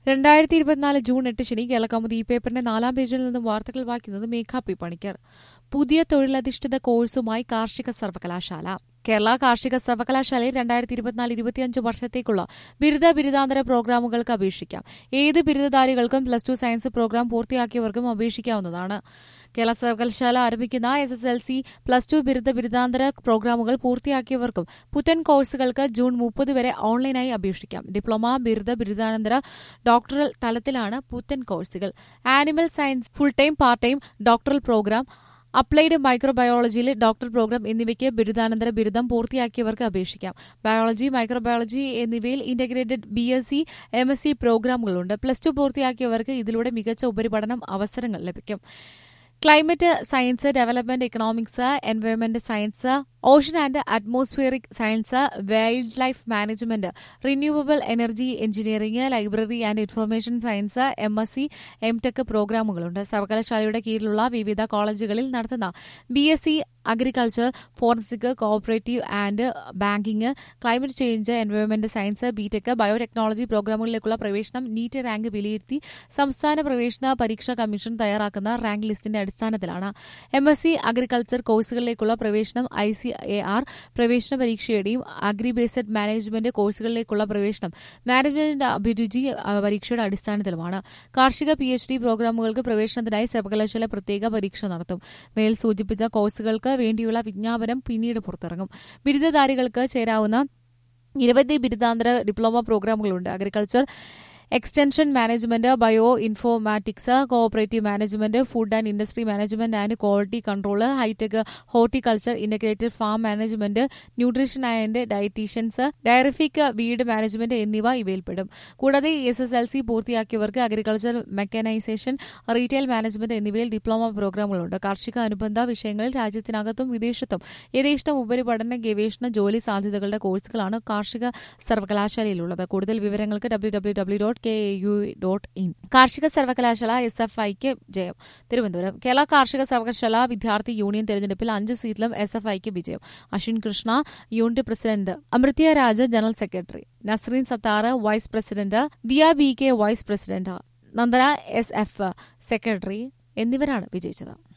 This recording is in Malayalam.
രണ്ടായിരത്തി ഇരുപത്തിനാല് ജൂൺ എട്ട് ശനി കേരളകൗമുദി ഈ പേപ്പറിന്റെ നാലാം പേജിൽ നിന്നും വാർത്തകൾ വായിക്കുന്നത് മേഘ പി പണിക്കർ പുതിയ തൊഴിലധിഷ്ഠിത കോഴ്സുമായി കാർഷിക സർവകലാശാല കേരള കാർഷിക സർവകലാശാലയിൽ രണ്ടായിരത്തി ഇരുപത്തിനാല് ഇരുപത്തിയഞ്ച് വർഷത്തേക്കുള്ള ബിരുദ ബിരുദാന്തര പ്രോഗ്രാമുകൾക്ക് അപേക്ഷിക്കാം ഏത് ബിരുദധാരികൾക്കും പ്ലസ് ടു സയൻസ് പ്രോഗ്രാം പൂർത്തിയാക്കിയവർക്കും അപേക്ഷിക്കാവുന്നതാണ് കേരള സർവകലാശാല ആരംഭിക്കുന്ന S S L C plus two ബിരുദ ബിരുദാന്തര പ്രോഗ്രാമുകൾ പൂർത്തിയാക്കിയവർക്കും പുത്തൻ കോഴ്സുകൾക്ക് ജൂൺ മുപ്പത് വരെ ഓൺലൈനായി അപേക്ഷിക്കാം ഡിപ്ലോമ ബിരുദ ബിരുദാനന്തര ഡോക്ടറൽ തലത്തിലാണ് പുത്തൻ കോഴ്സുകൾ animal science full time part time doctoral programme applied മൈക്രോബയോളജിയിൽ ഡോക്ടർ പ്രോഗ്രാം എന്നിവയ്ക്ക് ബിരുദാനന്തര ബിരുദം പൂർത്തിയാക്കിയവർക്ക് അപേക്ഷിക്കാം ബയോളജി മൈക്രോബയോളജി എന്നിവയിൽ integrated B S C M S C പ്രോഗ്രാമുകളുണ്ട് പ്ലസ് ടു പൂർത്തിയാക്കിയവർക്ക് ഇതിലൂടെ മികച്ച ഉപരിപഠനം അവസരങ്ങൾ ലഭിക്കും climate science development economics environment science ocean and atmospheric science wildlife management renewable energy engineering library and information science M S C M tech പ്രോഗ്രാമുകളുണ്ട് സർവകലാശാലയുടെ കീഴിലുള്ള വിവിധ കോളേജുകളിൽ നടത്തുന്ന B S C agriculture forensic cooperative and banking climate change environment science B tech biotechnology പ്രോഗ്രാമുകളിലേക്കുള്ള പ്രവേശനം നീറ്റ് റാങ്ക് വിലയിരുത്തി സംസ്ഥാന പ്രവേശന പരീക്ഷാ കമ്മീഷൻ തയ്യാറാക്കുന്ന റാങ്ക് ലിസ്റ്റിന്റെ അടിസ്ഥാനത്തിലാണ് എം എസ് സി അഗ്രികൾച്ചർ കോഴ്സുകളിലേക്കുള്ള പ്രവേശനം ഐ സി എ ആർ പ്രവേശന പരീക്ഷയുടെയും അഗ്രി ബേസ്ഡ് മാനേജ്മെന്റ് കോഴ്സുകളിലേക്കുള്ള പ്രവേശനം മാനേജ്മെന്റ് അഭിരുചി അഹ്, പരീക്ഷയുടെ അടിസ്ഥാനത്തിലുമാണ് കാർഷിക പി എച്ച് ഡി പ്രോഗ്രാമുകൾക്ക് പ്രവേശനത്തിനായി സർവകലാശാല പ്രത്യേക പരീക്ഷ നടത്തും മേൽ സൂചിപ്പിച്ച കോഴ്സുകൾക്ക് വേണ്ടിയുള്ള വിജ്ഞാപനം പിന്നീട് പുറത്തിറങ്ങും ബിരുദധാരികൾക്ക് ചേരാവുന്ന നിരവധി ബിരുദാന്തര ഡിപ്ലോമ പ്രോഗ്രാമുകളുണ്ട് agriculture extension management bio informatics cooperative management food and industry management and quality control high tech horticulture integrated farm management nutrition and dietitians ഡയറിഫിക് വീട് മാനേജ്മെന്റ് എന്നിവ ഇവയിൽപ്പെടും കൂടാതെ എസ് എസ് എൽ സി പൂർത്തിയാക്കിയവർക്ക് അഗ്രികൾച്ചർ മെക്കനൈസേഷൻ റീറ്റെയിൽ മാനേജ്മെന്റ് എന്നിവയിൽ ഡിപ്ലോമ പ്രോഗ്രാമുകളുണ്ട് കാർഷിക അനുബന്ധ വിഷയങ്ങളിൽ രാജ്യത്തിനകത്തും വിദേശത്തും യഥേഷ്ടം ഉപരിപഠന ഗവേഷണ ജോലി സാധ്യതകളുടെ കോഴ്സുകളാണ് കാർഷിക സർവകലാശാലയിലുള്ളത് കൂടുതൽ വിവരങ്ങൾക്ക് W W W dot K U dot in കാർഷിക സർവകലാശാല എസ് എഫ് ഐക്ക് ജയം തിരുവനന്തപുരം കേരള കാർഷിക സർവകലാശാല വിദ്യാർത്ഥി യൂണിയൻ തെരഞ്ഞെടുപ്പിൽ അഞ്ച് സീറ്റിലും എസ് എഫ് ഐക്ക് വിജയം Ashwin Krishna unit president Amritya Raj general secretary Nasreen Sattar vice president Diya B K vice president Nandana S F secretary എന്നിവരാണ് വിജയിച്ചത്